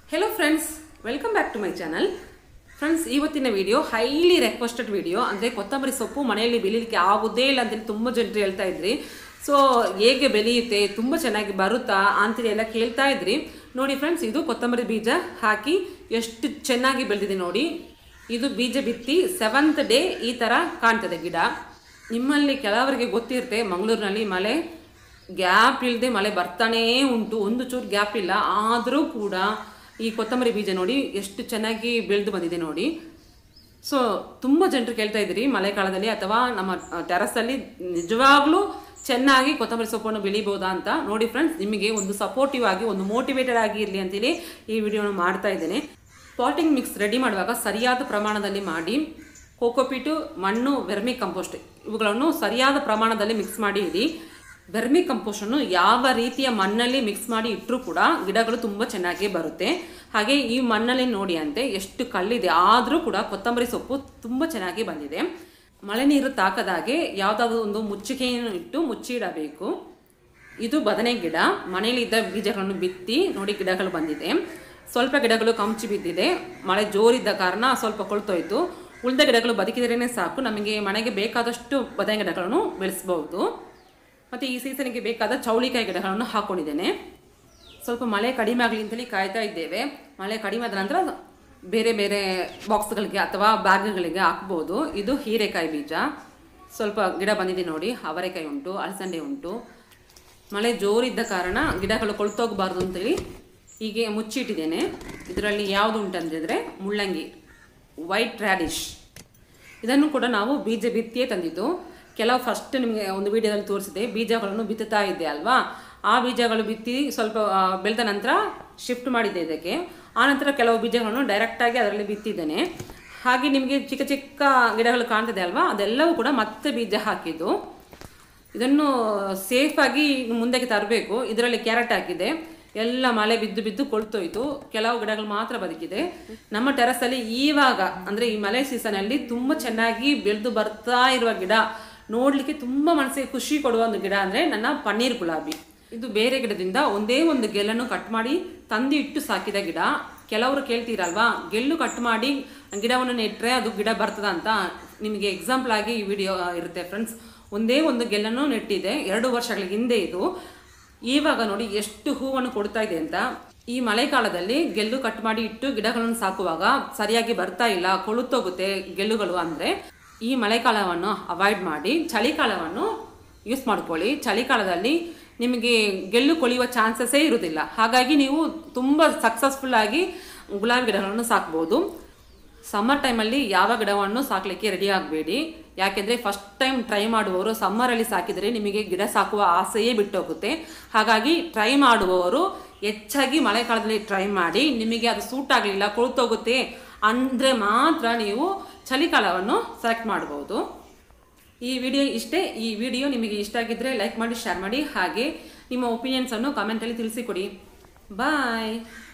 hello friends welcome back to my channel friends ಇವತ್ತಿನ video highly requested video ಅಂದರೆ ಕೊತ್ತಂಬರಿ ಸೊಪ್ಪು ಮನೆಯಲ್ಲಿ ಬೆಳೀಲಿಕ್ಕೆ ಆಗೋದೇ ಇಲ್ಲ ಅಂತೇಳಿ ತುಂಬ ಜನರು ಹೇಳ್ತಾ ಇದ್ರಿ ಸೊ ಹೇಗೆ ಬೆಳೆಯುತ್ತೆ ತುಂಬ ಚೆನ್ನಾಗಿ ಬರುತ್ತಾ ಅಂತೇಳಿ ಎಲ್ಲ ಕೇಳ್ತಾ ಇದ್ರಿ ನೋಡಿ ಫ್ರೆಂಡ್ಸ್ ಇದು ಕೊತ್ತಂಬರಿ ಬೀಜ ಹಾಕಿ ಎಷ್ಟು ಚೆನ್ನಾಗಿ ಬೆಳೆದಿದೆ ನೋಡಿ ಇದು ಬೀಜ ಬಿತ್ತಿ ಸೆವೆಂತ್ ಡೇ ಈ ಥರ ಕಾಣ್ತದೆ ಗಿಡ ನಿಮ್ಮಲ್ಲಿ ಕೆಲವರಿಗೆ ಗೊತ್ತಿರುತ್ತೆ ಮಂಗಳೂರಿನಲ್ಲಿ ಮಳೆ ಗ್ಯಾಪ್ ಇಲ್ಲದೆ ಮಳೆ ಬರ್ತಾನೇ ಉಂಟು ಒಂದು ಚೂರು ಗ್ಯಾಪ್ ಇಲ್ಲ ಆದರೂ ಕೂಡ ಈ ಕೊತ್ತಂಬರಿ ಬೀಜ ನೋಡಿ ಎಷ್ಟು ಚೆನ್ನಾಗಿ ಬೆಳೆದು ಬಂದಿದೆ ನೋಡಿ ಸೊ ತುಂಬ ಜನರು ಕೇಳ್ತಾ ಇದ್ದೀರಿ ಮಳೆಗಾಲದಲ್ಲಿ ಅಥವಾ ನಮ್ಮ ಟೆರಸಲ್ಲಿ ನಿಜವಾಗ್ಲೂ ಚೆನ್ನಾಗಿ ಕೊತ್ತಂಬರಿ ಸೊಪ್ಪನ್ನು ಬೆಳಿಬೋದಾ ಅಂತ ನೋಡಿ ಫ್ರೆಂಡ್ಸ್ ನಿಮಗೆ ಒಂದು ಸಪೋರ್ಟಿವ್ ಆಗಿ ಒಂದು ಮೋಟಿವೇಟೆಡ್ ಆಗಿ ಇರಲಿ ಅಂತೇಳಿ ಈ ವಿಡಿಯೋನ ಮಾಡ್ತಾ ಇದ್ದೇನೆ ಪಾಟಿಂಗ್ ಮಿಕ್ಸ್ ರೆಡಿ ಮಾಡುವಾಗ ಸರಿಯಾದ ಪ್ರಮಾಣದಲ್ಲಿ ಮಾಡಿ ಕೋಕೋಪೀಟು ಮಣ್ಣು ವೆರ್ಮಿ ಕಂಪೋಸ್ಟ್ ಇವುಗಳನ್ನು ಸರಿಯಾದ ಪ್ರಮಾಣದಲ್ಲಿ ಮಿಕ್ಸ್ ಮಾಡಿ ಇಡಿ ವೆರ್ಮಿ ಕಂಪೋಸ್ಟನ್ನು ಯಾವ ರೀತಿಯ ಮಣ್ಣಲ್ಲಿ ಮಿಕ್ಸ್ ಮಾಡಿ ಇಟ್ಟರೂ ಕೂಡ ಗಿಡಗಳು ತುಂಬ ಚೆನ್ನಾಗಿ ಬರುತ್ತೆ ಹಾಗೆ ಈ ಮಣ್ಣಲ್ಲಿ ನೋಡಿ ಅಂತೆ ಎಷ್ಟು ಕಲ್ಲಿದೆ ಆದರೂ ಕೂಡ ಕೊತ್ತಂಬರಿ ಸೊಪ್ಪು ತುಂಬ ಚೆನ್ನಾಗಿ ಬಂದಿದೆ ಮಳೆ ನೀರು ತಾಕದಾಗೆ ಯಾವುದಾದ್ರೂ ಒಂದು ಮುಚ್ಚಿಗೆಯನ್ನು ಇಟ್ಟು ಮುಚ್ಚಿಡಬೇಕು ಇದು ಬದನೆ ಗಿಡ ಮನೆಯಲ್ಲಿದ್ದ ಬೀಜಗಳನ್ನು ಬಿತ್ತಿ ನೋಡಿ ಗಿಡಗಳು ಬಂದಿದೆ ಸ್ವಲ್ಪ ಗಿಡಗಳು ಕಂಚಿ ಬಿದ್ದಿದೆ ಮಳೆ ಜೋರಿದ್ದ ಕಾರಣ ಸ್ವಲ್ಪ ಕೊಳ್ತೋಯ್ತು ಉಳಿದ ಗಿಡಗಳು ಬದುಕಿದ್ರೇ ಸಾಕು ನಮಗೆ ಮನೆಗೆ ಬೇಕಾದಷ್ಟು ಬದನೆ ಗಿಡಗಳನ್ನು ಬೆಳೆಸ್ಬೋದು ಮತ್ತು ಈ ಸೀಸನ್ಗೆ ಬೇಕಾದ ಚೌಳಿಕಾಯಿ ಗಿಡಗಳನ್ನು ಹಾಕ್ಕೊಂಡಿದ್ದೇನೆ ಸ್ವಲ್ಪ ಮಳೆ ಕಡಿಮೆ ಆಗಲಿ ಅಂತೇಳಿ ಕಾಯ್ತಾ ಇದ್ದೇವೆ ಮಳೆ ಕಡಿಮೆ ಆದ ನಂತರ ಬೇರೆ ಬೇರೆ ಬಾಕ್ಸ್ಗಳಿಗೆ ಅಥವಾ ಬ್ಯಾಗ್ಗಳಿಗೆ ಹಾಕ್ಬೋದು ಇದು ಹೀರೆಕಾಯಿ ಬೀಜ ಸ್ವಲ್ಪ ಗಿಡ ಬಂದಿದೆ ನೋಡಿ ಅವರೆಕಾಯಿ ಉಂಟು ಅಲಸಂಡೆ ಉಂಟು ಮಳೆ ಜೋರಿದ್ದ ಕಾರಣ ಗಿಡಗಳು ಕೊಳ್ತೋಗಬಾರ್ದು ಅಂತೇಳಿ ಹೀಗೆ ಮುಚ್ಚಿಟ್ಟಿದ್ದೇನೆ ಇದರಲ್ಲಿ ಯಾವುದು ಉಂಟಂತಿದ್ರೆ ಮುಳ್ಳಂಗಿ ವೈಟ್ ರ್ಯಾಡಿಶ್ ಇದನ್ನು ಕೂಡ ನಾವು ಬೀಜ ಬಿತ್ತಿಯೇ ತಂದಿದ್ದು ಕೆಲವು ಫಸ್ಟ್ ನಿಮಗೆ ಒಂದು ವಿಡಿಯೋದಲ್ಲಿ ತೋರಿಸಿದೆ ಬೀಜಗಳನ್ನು ಬಿತ್ತುತ್ತಾ ಇದ್ದೆ ಅಲ್ವಾ ಆ ಬೀಜಗಳು ಬಿತ್ತಿ ಸ್ವಲ್ಪ ಆ, ಬೆಳೆದ ನಂತರ ಶಿಫ್ಟ್ ಮಾಡಿದ್ದೆ ಇದಕ್ಕೆ ಆನಂತರ ಕೆಲವು ಬೀಜಗಳನ್ನು ಡೈರೆಕ್ಟಾಗಿ ಅದರಲ್ಲಿ ಬಿತ್ತಿದ್ದೇನೆ ಹಾಗೆ ನಿಮಗೆ ಚಿಕ್ಕ ಚಿಕ್ಕ ಗಿಡಗಳು ಕಾಣ್ತದೆ ಅಲ್ವಾ ಅದೆಲ್ಲವೂ ಕೂಡ ಮತ್ತೆ ಬೀಜ ಹಾಕಿದ್ದು ಇದನ್ನು ಸೇಫಾಗಿ ಮುಂದಕ್ಕೆ ತರಬೇಕು ಇದರಲ್ಲಿ ಕ್ಯಾರೆಟ್ ಹಾಕಿದೆ ಎಲ್ಲ ಮಳೆ ಬಿದ್ದು ಬಿದ್ದು ಕೊಳ್ತೋಯ್ತು ಕೆಲವು ಗಿಡಗಳು ಮಾತ್ರ ಬದುಕಿದೆ ನಮ್ಮ ಟೆರಸಲ್ಲಿ ಈವಾಗ ಅಂದರೆ ಈ ಮಳೆ ಸೀಸನಲ್ಲಿ ತುಂಬ ಚೆನ್ನಾಗಿ ಬೆಳೆದು ಬರ್ತಾ ಇರುವ ಗಿಡ ನೋಡಲಿಕ್ಕೆ ತುಂಬ ಮನಸ್ಸಿಗೆ ಖುಷಿ ಕೊಡುವ ಒಂದು ಗಿಡ ಅಂದರೆ ನನ್ನ ಪನ್ನೀರ್ ಗುಲಾಬಿ ಇದು ಬೇರೆ ಗಿಡದಿಂದ ಒಂದೇ ಒಂದು ಗೆಲ್ಲನ್ನು ಕಟ್ ಮಾಡಿ ತಂದು ಇಟ್ಟು ಸಾಕಿದ ಗಿಡ ಕೆಲವರು ಕೇಳ್ತೀರಲ್ವಾ ಗೆಲ್ಲು ಕಟ್ ಮಾಡಿ ಗಿಡವನ್ನು ನೆಟ್ಟರೆ ಅದು ಗಿಡ ಬರ್ತದ ಅಂತ ನಿಮಗೆ ಎಕ್ಸಾಂಪಲ್ ಆಗಿ ಈ ವಿಡಿಯೋ ಇರುತ್ತೆ ಫ್ರೆಂಡ್ಸ್ ಒಂದೇ ಒಂದು ಗೆಲ್ಲನ್ನು ನೆಟ್ಟಿದೆ ಎರಡು ವರ್ಷಗಳ ಹಿಂದೆ ಇದು ಇವಾಗ ನೋಡಿ ಎಷ್ಟು ಹೂವನ್ನು ಕೊಡ್ತಾ ಇದೆ ಅಂತ ಈ ಮಳೆಗಾಲದಲ್ಲಿ ಗೆಲ್ಲು ಕಟ್ ಮಾಡಿ ಇಟ್ಟು ಗಿಡಗಳನ್ನು ಸಾಕುವಾಗ ಸರಿಯಾಗಿ ಬರ್ತಾ ಇಲ್ಲ ಕೊಳುತ್ತೋಗುತ್ತೆ ಗೆಲ್ಲುಗಳು ಅಂದರೆ ಈ ಮಳೆಗಾಲವನ್ನು ಅವಾಯ್ಡ್ ಮಾಡಿ ಚಳಿಗಾಲವನ್ನು ಯೂಸ್ ಮಾಡ್ಕೊಳ್ಳಿ ಚಳಿಗಾಲದಲ್ಲಿ ನಿಮಗೆ ಗೆಲ್ಲು ಕೊಳೆಯುವ ಚಾನ್ಸಸ್ಸೇ ಇರುವುದಿಲ್ಲ ಹಾಗಾಗಿ ನೀವು ತುಂಬ ಸಕ್ಸಸ್ಫುಲ್ ಆಗಿ ಗುಲಾಬಿ ಗಿಡಗಳನ್ನು ಸಾಕ್ಬೋದು ಸಮ್ಮರ್ ಟೈಮಲ್ಲಿ ಯಾವ ಗಿಡವನ್ನು ಸಾಕಲಿಕ್ಕೆ ರೆಡಿ ಆಗಬೇಡಿ ಯಾಕೆಂದರೆ ಫಸ್ಟ್ ಟೈಮ್ ಟ್ರೈ ಮಾಡುವವರು ಸಮ್ಮರಲ್ಲಿ ಸಾಕಿದರೆ ನಿಮಗೆ ಗಿಡ ಸಾಕುವ ಆಸೆಯೇ ಬಿಟ್ಟೋಗುತ್ತೆ ಹಾಗಾಗಿ ಟ್ರೈ ಮಾಡುವವರು ಹೆಚ್ಚಾಗಿ ಮಳೆಗಾಲದಲ್ಲಿ ಟ್ರೈ ಮಾಡಿ ನಿಮಗೆ ಅದು ಸೂಟ್ ಆಗಲಿಲ್ಲ ಕೊಳ್ತೋಗುತ್ತೆ ಅಂದರೆ ಮಾತ್ರ ನೀವು ಚಳಿಗಾಲವನ್ನು ಸೆಲೆಕ್ಟ್ ಮಾಡ್ಬೋದು ಈ ವಿಡಿಯೋ ಇಷ್ಟೇ ಈ ವಿಡಿಯೋ ನಿಮಗೆ ಇಷ್ಟ ಆಗಿದ್ದರೆ ಲೈಕ್ ಮಾಡಿ ಶೇರ್ ಮಾಡಿ ಹಾಗೆ ನಿಮ್ಮ ಒಪಿನಿಯನ್ಸನ್ನು ಕಾಮೆಂಟಲ್ಲಿ ತಿಳಿಸಿಕೊಡಿ ಬಾಯ್